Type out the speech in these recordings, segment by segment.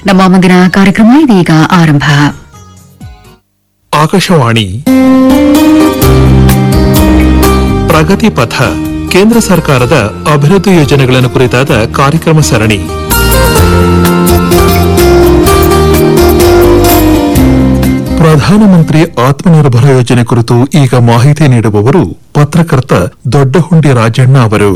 ನಮ್ಮ ಮುಂದಿನ ಕಾರ್ಯಕ್ರಮ ಇದೀಗ ಆರಂಭ ಆಕಾಶವಾಣಿ ಪ್ರಗತಿ ಪಥ ಕೇಂದ್ರ ಸರ್ಕಾರದ ಅಭಿವೃದ್ಧಿ ಯೋಜನೆಗಳನ್ನು ಕುರಿತಾದ ಕಾರ್ಯಕ್ರಮ ಸರಣಿ ಪ್ರಧಾನಮಂತ್ರಿ ಆತ್ಮನಿರ್ಭರ ಯೋಜನೆ ಕುರಿತು ಈಗ ಮಾಹಿತಿ ನೀಡುವವರು ಪತ್ರಕರ್ತ ದೊಡ್ಡಹುಂಡಿ ರಾಜಣ್ಣ ಅವರು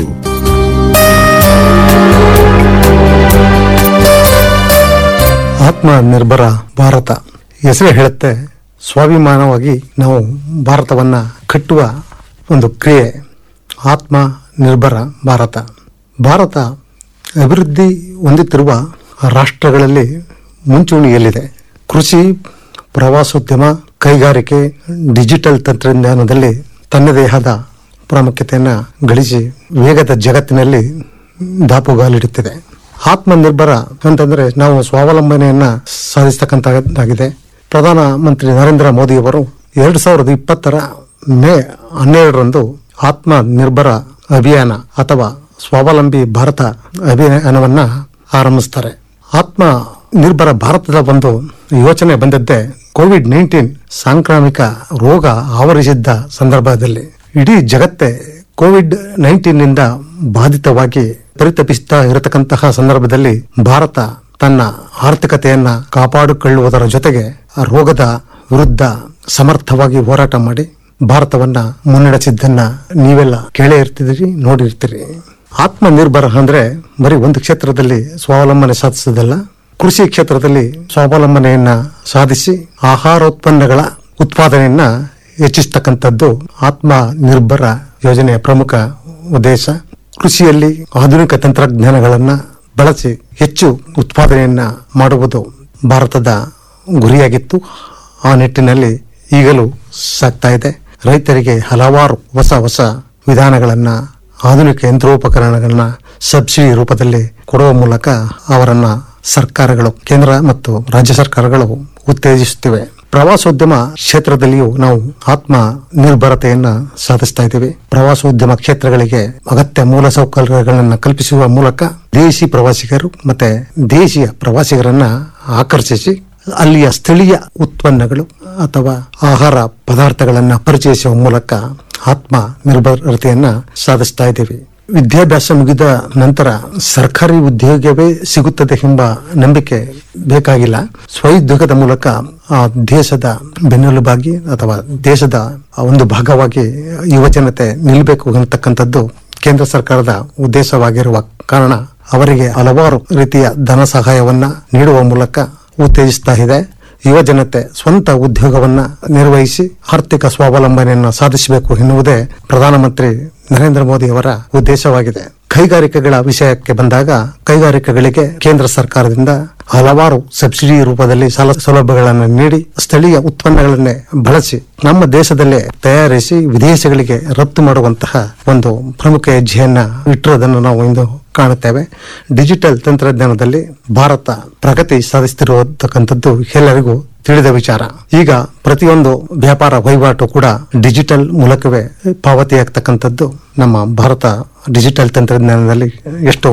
ಆತ್ಮ ನಿರ್ಭರ ಭಾರತ ಹೆಸರೇ ಹೇಳುತ್ತೆ ಸ್ವಾಭಿಮಾನವಾಗಿ ನಾವು ಭಾರತವನ್ನ ಕಟ್ಟುವ ಒಂದು ಕ್ರಿಯೆ ಆತ್ಮ ನಿರ್ಭರ ಭಾರತ ಭಾರತ ಅಭಿವೃದ್ಧಿ ಹೊಂದುತ್ತಿರುವ ರಾಷ್ಟ್ರಗಳಲ್ಲಿ ಮುಂಚೂಣಿಯಲ್ಲಿದೆ ಕೃಷಿ ಪ್ರವಾಸೋದ್ಯಮ ಕೈಗಾರಿಕೆ ಡಿಜಿಟಲ್ ತಂತ್ರಜ್ಞಾನದಲ್ಲಿ ತನ್ನದೇ ಆದ ಪ್ರಾಮುಖ್ಯತೆಯನ್ನು ಗಳಿಸಿ ವೇಗದ ಜಗತ್ತಿನಲ್ಲಿ ದಾಪುಗಾಲಿಡುತ್ತಿದೆ ಆತ್ಮನಿರ್ಭರ ಅಂತಂದ್ರೆ ನಾವು ಸ್ವಾವಲಂಬನೆಯನ್ನ ಸಾಧಿಸ್ತಕ್ಕಂಥದ್ದಾಗಿದೆ ಪ್ರಧಾನ ಮಂತ್ರಿ ನರೇಂದ್ರ ಮೋದಿಯವರು ಎರಡ್ ಸಾವಿರದ ಇಪ್ಪತ್ತರ ಮೇ ಹನ್ನೆರಡರಂದು ಆತ್ಮ ನಿರ್ಭರ ಅಭಿಯಾನ ಅಥವಾ ಸ್ವಾವಲಂಬಿ ಭಾರತ ಅಭಿಯಾನವನ್ನ ಆರಂಭಿಸ್ತಾರೆ ಆತ್ಮ ನಿರ್ಭರ ಭಾರತದ ಒಂದು ಯೋಚನೆ ಬಂದದ್ದೇ ಕೋವಿಡ್ ನೈನ್ಟೀನ್ ಸಾಂಕ್ರಾಮಿಕ ರೋಗ ಆವರಿಸಿದ್ದ ಸಂದರ್ಭದಲ್ಲಿ ಇಡೀ ಜಗತ್ತೇ ಕೋವಿಡ್ ನೈನ್ಟೀನ್ ನಿಂದ ಬಾಧಿತವಾಗಿ ಪರಿತಪಿಸ್ತಾ ಇರತಕ್ಕಂತಹ ಸಂದರ್ಭದಲ್ಲಿ ಭಾರತ ತನ್ನ ಆರ್ಥಿಕತೆಯನ್ನ ಕಾಪಾಡಿಕೊಳ್ಳುವುದರ ಜೊತೆಗೆ ಆ ರೋಗದ ವಿರುದ್ಧ ಸಮರ್ಥವಾಗಿ ಹೋರಾಟ ಮಾಡಿ ಭಾರತವನ್ನ ಮುನ್ನಡೆಸಿದ್ದನ್ನ ನೀವೆಲ್ಲ ಕೇಳೇ ಇರ್ತಿದ್ದೀರಿ ನೋಡಿರ್ತೀರಿ ಆತ್ಮ ನಿರ್ಭರ ಅಂದ್ರೆ ಬರೀ ಒಂದು ಕ್ಷೇತ್ರದಲ್ಲಿ ಸ್ವಾವಲಂಬನೆ ಸಾಧಿಸೋದಲ್ಲ ಕೃಷಿ ಕ್ಷೇತ್ರದಲ್ಲಿ ಸ್ವಾವಲಂಬನೆಯನ್ನ ಸಾಧಿಸಿ ಆಹಾರೋತ್ಪನ್ನಗಳ ಉತ್ಪಾದನೆಯನ್ನ ಹೆಚ್ಚಿಸ್ತಕ್ಕಂಥದ್ದು ಆತ್ಮ ನಿರ್ಭರ ಯೋಜನೆಯ ಪ್ರಮುಖ ಉದ್ದೇಶ ಕೃಷಿಯಲ್ಲಿ ಆಧುನಿಕ ತಂತ್ರಜ್ಞಾನಗಳನ್ನ ಬಳಸಿ ಹೆಚ್ಚು ಉತ್ಪಾದನೆಯನ್ನ ಮಾಡುವುದು ಭಾರತದ ಗುರಿಯಾಗಿತ್ತು ಆ ನಿಟ್ಟಿನಲ್ಲಿ ಈಗಲೂ ಸಾಗ್ತಾ ಇದೆ ರೈತರಿಗೆ ಹಲವಾರು ಹೊಸ ಹೊಸ ವಿಧಾನಗಳನ್ನ ಆಧುನಿಕ ಯಂತ್ರೋಪಕರಣಗಳನ್ನ ಸಬ್ಸಿಡಿ ರೂಪದಲ್ಲಿ ಕೊಡುವ ಮೂಲಕ ಅವರನ್ನ ಸರ್ಕಾರಗಳು ಕೇಂದ್ರ ಮತ್ತು ರಾಜ್ಯ ಸರ್ಕಾರಗಳು ಉತ್ತೇಜಿಸುತ್ತಿವೆ ಪ್ರವಾಸೋದ್ಯಮ ಕ್ಷೇತ್ರದಲ್ಲಿಯೂ ನಾವು ಆತ್ಮ ನಿರ್ಭರತೆಯನ್ನ ಸಾಧಿಸ್ತಾ ಇದ್ದೀವಿ ಪ್ರವಾಸೋದ್ಯಮ ಕ್ಷೇತ್ರಗಳಿಗೆ ಅಗತ್ಯ ಮೂಲಸೌಕರ್ಯಗಳನ್ನು ಕಲ್ಪಿಸುವ ಮೂಲಕ ದೇಶಿ ಪ್ರವಾಸಿಗರು ಮತ್ತೆ ದೇಶೀಯ ಪ್ರವಾಸಿಗರನ್ನ ಆಕರ್ಷಿಸಿ ಅಲ್ಲಿಯ ಸ್ಥಳೀಯ ಉತ್ಪನ್ನಗಳು ಅಥವಾ ಆಹಾರ ಪದಾರ್ಥಗಳನ್ನ ಪರಿಚಯಿಸುವ ಮೂಲಕ ಆತ್ಮ ನಿರ್ಭರತೆಯನ್ನ ಸಾಧಿಸ್ತಾ ಇದ್ದೀವಿ ವಿದ್ಯಾಭ್ಯಾಸ ಮುಗಿದ ನಂತರ ಸರ್ಕಾರಿ ಉದ್ಯೋಗವೇ ಸಿಗುತ್ತದೆ ಎಂಬ ನಂಬಿಕೆ ಬೇಕಾಗಿಲ್ಲ ಸ್ವಉದ್ಯೋಗದ ಮೂಲಕ ಆ ದೇಶದ ಬೆನ್ನೆಲುಬಾಗಿ ಅಥವಾ ದೇಶದ ಒಂದು ಭಾಗವಾಗಿ ಯುವಜನತೆ ನಿಲ್ಲಬೇಕು ಅನ್ನತಕ್ಕಂಥದ್ದು ಕೇಂದ್ರ ಸರ್ಕಾರದ ಉದ್ದೇಶವಾಗಿರುವ ಕಾರಣ ಅವರಿಗೆ ಹಲವಾರು ರೀತಿಯ ಧನ ಸಹಾಯವನ್ನ ನೀಡುವ ಮೂಲಕ ಉತ್ತೇಜಿಸ್ತಾ ಇದೆ ಯುವ ಜನತೆ ಸ್ವಂತ ಉದ್ಯೋಗವನ್ನ ನಿರ್ವಹಿಸಿ ಆರ್ಥಿಕ ಸ್ವಾವಲಂಬನೆಯನ್ನು ಸಾಧಿಸಬೇಕು ಎನ್ನುವುದೇ ಪ್ರಧಾನಮಂತ್ರಿ ನರೇಂದ್ರ ಮೋದಿ ಅವರ ಉದ್ದೇಶವಾಗಿದೆ ಕೈಗಾರಿಕೆಗಳ ವಿಷಯಕ್ಕೆ ಬಂದಾಗ ಕೈಗಾರಿಕೆಗಳಿಗೆ ಕೇಂದ್ರ ಸರ್ಕಾರದಿಂದ ಹಲವಾರು ಸಬ್ಸಿಡಿ ರೂಪದಲ್ಲಿ ಸಾಲ ಸೌಲಭ್ಯಗಳನ್ನು ನೀಡಿ ಸ್ಥಳೀಯ ಉತ್ಪನ್ನಗಳನ್ನೇ ಬಳಸಿ ನಮ್ಮ ದೇಶದಲ್ಲೇ ತಯಾರಿಸಿ ವಿದೇಶಗಳಿಗೆ ರಫ್ತು ಮಾಡುವಂತಹ ಒಂದು ಪ್ರಮುಖ ಹೆಜ್ಜೆಯನ್ನ ಇಟ್ಟಿರೋದನ್ನು ನಾವು ಇಂದು ಕಾಣುತ್ತೇವೆ ಡಿಜಿಟಲ್ ತಂತ್ರಜ್ಞಾನದಲ್ಲಿ ಭಾರತ ಪ್ರಗತಿ ಸಾಧಿಸುತ್ತಿರುವತಕ್ಕಂಥದ್ದು ಎಲ್ಲರಿಗೂ ತಿಳಿದ ವಿಚಾರ ಈಗ ಪ್ರತಿಯೊಂದು ವ್ಯಾಪಾರ ವಹಿವಾಟು ಕೂಡ ಡಿಜಿಟಲ್ ಮೂಲಕವೇ ಪಾವತಿಯಾಗ್ತಕ್ಕಂಥದ್ದು ನಮ್ಮ ಭಾರತ ಡಿಜಿಟಲ್ ತಂತ್ರಜ್ಞಾನದಲ್ಲಿ ಎಷ್ಟು